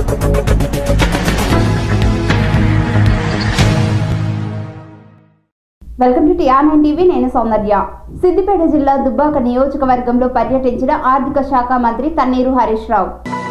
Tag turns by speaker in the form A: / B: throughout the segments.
A: welcome to TR nine TV నేను సౌందర్య సిద్దిపేట జిల్లా దుబ్బాక నియోజకవర్గంలో పర్యటించిన ఆర్థిక శాఖ మంత్రి తన్నీరు హరీష్ రావు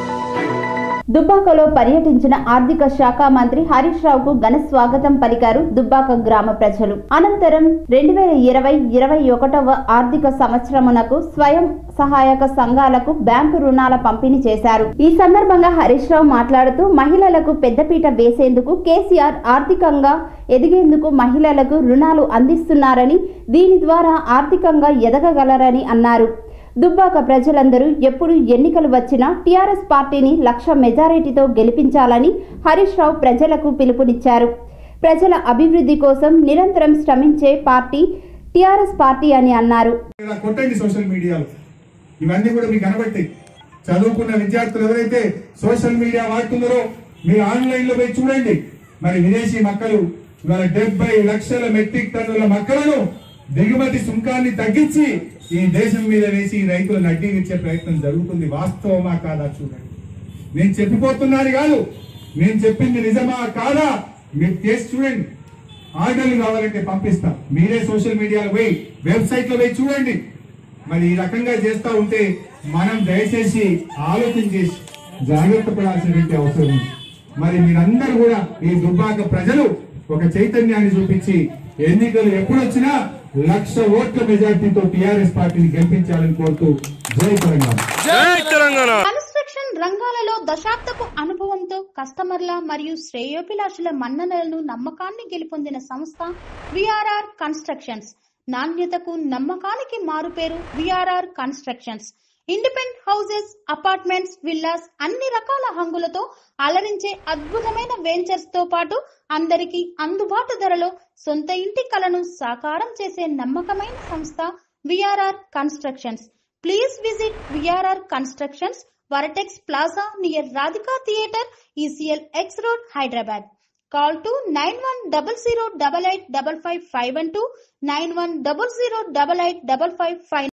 A: దుబ్బాకలో పర్యటించిన ఆర్థిక శాఖ మంత్రి హరీష్ రావుకు ఘన స్వాగతం పలికారు దుబ్బాక గ్రామ ప్రజలు అనంతరం రెండు వేల ఇరవై ఇరవై ఒకటవ ఆర్థిక సంవత్సరమునకు స్వయం సహాయక సంఘాలకు బ్యాంకు రుణాల పంపిణీ చేశారు ఈ సందర్భంగా హరీష్ రావు మాట్లాడుతూ మహిళలకు పెద్దపీట వేసేందుకు కేసీఆర్ ఆర్థికంగా ఎదిగేందుకు మహిళలకు రుణాలు అందిస్తున్నారని దీని ద్వారా ఆర్థికంగా ఎదగగలరని అన్నారు దుబ్బాక ప్రజలందరూ ఎప్పుడు ఎన్నికలు వచ్చినా టీఆర్ఎస్ పార్టీని లక్ష మెజారిటీతో గెలిపించాలని హరీష్ రావు ప్రజలకు పిలుపునిచ్చారు ప్రజల అభివృద్ధి కోసం నిరంతరం శ్రమించే పార్టీ టీఆర్ఎస్ పార్టీ అని అన్నారు
B: ఇలా కొట్టండి సోషల్ మీడియాలో ఇవన్నీ కూడా మీకు కనబడతాయి చదువుకున్న విద్యార్థులు ఎవరైతే సోషల్ మీడియా వాడుతున్నారో మీరు ఆన్లైన్ లో పోయి చూడండి మరి విదేశీ మక్కలు ఇవాళ డెబ్బై లక్షల మెట్రిక్ టన్నుల మక్కలను దిగుమతి సుంకాన్ని తగ్గించి ఈ దేశం మీద వేసి రైతులను అడ్డీనిచ్చే ప్రయత్నం జరుగుతుంది వాస్తవమా కాదా చూడండి నేను చెప్పిపోతున్నాను కాదు నేను చెప్పింది నిజమా కాదా మీరు కేసు చూడండి ఆర్డర్లు కావాలంటే పంపిస్తాం మీరే సోషల్ మీడియాలో పోయి వెబ్సైట్ లో పోయి చూడండి మరి ఈ రకంగా చేస్తా ఉంటే మనం దయచేసి ఆలోచన చేసి జాగ్రత్త పడాల్సినటువంటి అవసరం ఉంది మరి మీరందరూ కూడా ఈ దుబ్బాక ప్రజలు ఒక చైతన్యాన్ని చూపించి ఎన్నికలు ఎప్పుడు వచ్చినా లక్ష ఓట్ల మెజార్టీతో టిఆర్ఎస్ పార్టీని గెలిపించాలని కోరుతూ జై తెలంగాణ
C: జై తెలంగాణ
D: కన్స్ట్రక్షన్ రంగాలలో దశాబ్దపు అనుభవంతో కస్టమర్ల మరియు శ్రేయోభిలాషుల మన్ననలను నమ్మకాన్ని గెలుపొందిన సంస్థ విఆర్ఆర్ కన్స్ట్రక్షన్స్ నాణ్యతకు నమ్మకానికి మారుపేరు VRR constructions independent houses apartments villas అన్ని రకాల హంగులతో అలరించే అద్భుతమైన వెంచర్స్ తో పాటు అందరికీ అందుబాటు ధరలో సొంత ఇంటి కలను సాకారం చేసే నమ్మకమైన సంస్థ VRR constructions please visit VRR constructions Vertex plaza near Radhika theatre ECIL X road Hyderabad call to nine one double zero double eight double five five one two nine one double zero double eight double five five